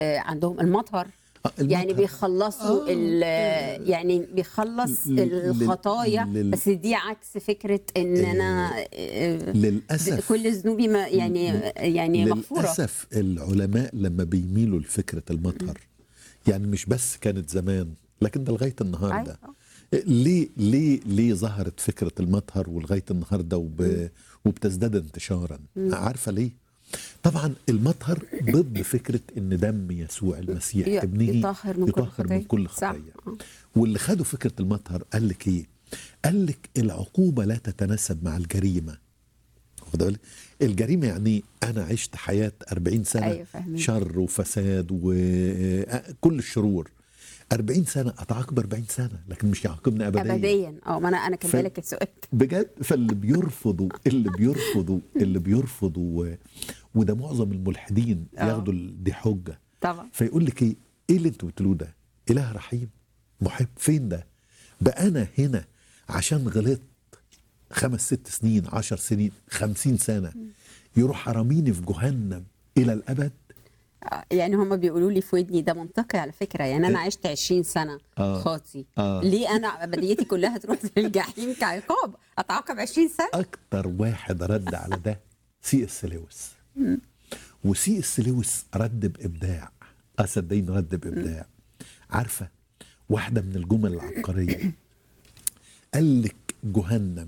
آه، عندهم المطر آه، يعني المطر. بيخلصوا آه. ال- يعني بيخلص ل- لل- الخطايا لل- بس دي عكس فكره ان انا آه، للاسف كل ذنوبي ما يعني يعني مغفوره للاسف العلماء لما بيميلوا لفكره المطهر يعني مش بس كانت زمان لكن ده لغايه النهارده أيوة. ليه ليه ليه ظهرت فكره المطهر ولغايه النهارده وب... وبتزداد انتشارا عارفه ليه طبعا المطهر ضد فكره ان دم يسوع المسيح ي- ابنه يطهر من كل يطهر من خطية. كل صح. خطيه آه. واللي خدوا فكره المطهر قال لك ايه قال لك العقوبه لا تتناسب مع الجريمه واخد بالك الجريمه يعني انا عشت حياه 40 سنه أيوة فاهمين. شر وفساد وكل الشرور 40 سنه اتعاقب 40 سنه لكن مش يعاقبني ابديا ابديا اه ما انا انا كان ف- بالك السؤال بجد فاللي بيرفضوا اللي بيرفضوا اللي بيرفضوا و- وده معظم الملحدين آه. ياخدوا ال- دي حجه طبعا فيقول لك ايه ايه اللي انتوا بتقولوه ده اله رحيم محب فين ده بقى انا هنا عشان غلطت خمس ست سنين عشر سنين خمسين سنة يروح حراميني في جهنم إلى الأبد آه، يعني هم بيقولوا لي في ودني ده منطقي على فكره يعني انا عشت 20 سنه آه. خاطي آه. ليه انا ابديتي كلها تروح للجحيم كعقاب اتعاقب 20 سنه أكتر واحد رد على ده سي اس لويس وسي اس لويس رد بإبداع آه صدقيني رد بإبداع عارفة واحدة من الجمل العبقرية قال لك جهنم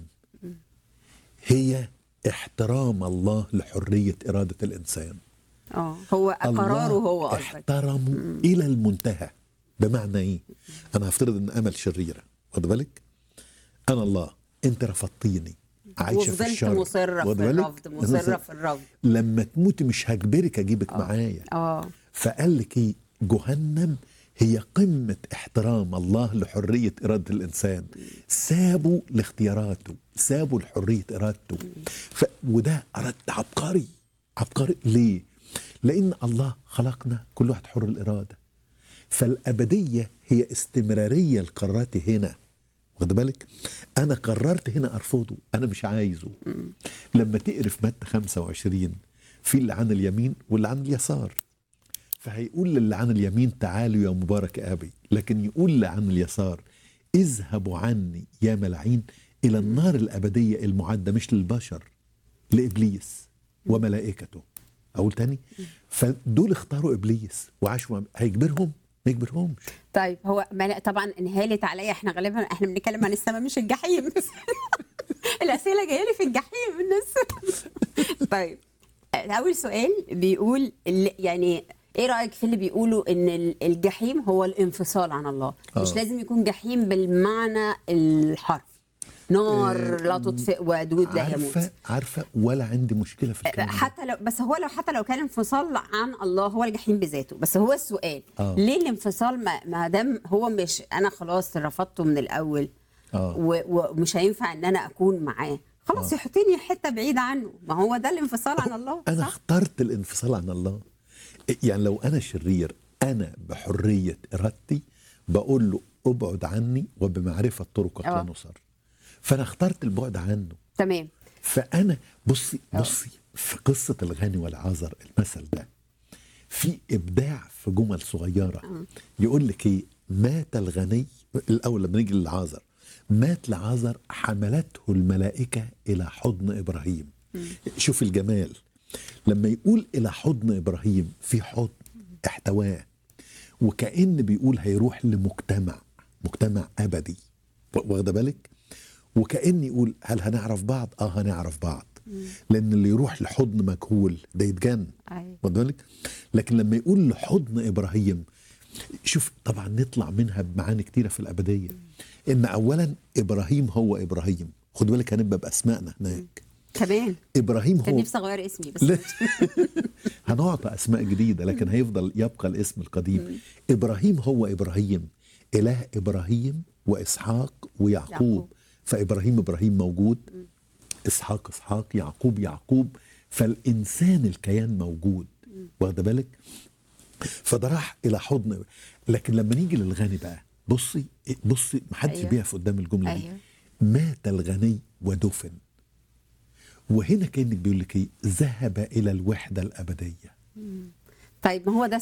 هي احترام الله لحرية إرادة الإنسان اه هو قراره هو قصدك احترموا الى المنتهى بمعنى ايه انا هفترض ان امل شريره واخد بالك انا الله انت رفضتيني عايشه في وفضلت الشر مصره واخد في بالك؟ الرفض مصره في الرفض لما تموتي مش هجبرك اجيبك معايا اه فقال لك ايه جهنم هي قمة احترام الله لحرية إرادة الإنسان سابوا لاختياراته سابوا لحرية إرادته ف... وده رد عبقري عبقري ليه؟ لأن الله خلقنا كل واحد حر الإرادة فالأبدية هي استمرارية لقراراتي هنا واخد بالك أنا قررت هنا أرفضه أنا مش عايزه لما تقري في متى 25 في اللي عن اليمين واللي عن اليسار فهيقول للي عن اليمين تعالوا يا مبارك ابي لكن يقول اللي عن اليسار اذهبوا عني يا ملاعين الى النار الابديه المعده مش للبشر لابليس وملائكته اقول تاني فدول اختاروا ابليس وعاشوا مع- هيجبرهم ما يجبرهمش طيب هو ما لا- طبعا انهالت عليا احنا غالبا احنا بنتكلم عن السماء مش الجحيم الاسئله جايه لي في الجحيم الناس طيب اول سؤال بيقول ال- يعني ايه رايك في اللي بيقولوا ان ال- الجحيم هو الانفصال عن الله مش آه. لازم يكون جحيم بالمعنى الحرفي نار آه، لا تطفئ ودود لا يموت عارفه عارفه ولا عندي مشكله في الكلام ده. حتى لو بس هو لو حتى لو كان انفصال عن الله هو الجحيم بذاته بس هو السؤال آه. ليه الانفصال ما, ما دام هو مش انا خلاص رفضته من الاول آه. و- ومش هينفع ان انا اكون معاه خلاص يحطني حته بعيده عنه ما هو ده الانفصال عن الله انا صح اخترت الانفصال عن الله يعني لو انا شرير انا بحريه ارادتي بقول له ابعد عني وبمعرفه طرقك لا آه. نصر فانا اخترت البعد عنه تمام فانا بصي بصي في قصه الغني والعازر المثل ده في ابداع في جمل صغيره يقول لك ايه مات الغني الاول لما نيجي للعازر مات لعازر حملته الملائكه الى حضن ابراهيم شوف الجمال لما يقول الى حضن ابراهيم في حضن احتواه وكأن بيقول هيروح لمجتمع مجتمع ابدي واخده بالك وكأن يقول هل هنعرف بعض اه هنعرف بعض لان اللي يروح لحضن مجهول ده يتجن أيوة. واخد بالك لكن لما يقول لحضن ابراهيم شوف طبعا نطلع منها بمعاني كتيره في الابديه ان اولا ابراهيم هو ابراهيم خد بالك هنبقى باسمائنا هناك كمان ابراهيم كان هو نفسي اغير اسمي بس لا. هنعطى اسماء جديده لكن هيفضل يبقى الاسم القديم ابراهيم هو ابراهيم اله ابراهيم واسحاق ويعقوب يعقوب. فابراهيم ابراهيم موجود اسحاق اسحاق يعقوب يعقوب فالانسان الكيان موجود واخد بالك فده راح الى حضن لكن لما نيجي للغني بقى بصي بصي ما حدش أيوة. بيقف قدام الجمله دي أيوة. مات الغني ودفن وهنا كانك بيقول لك ايه ذهب الى الوحده الابديه طيب ما هو ده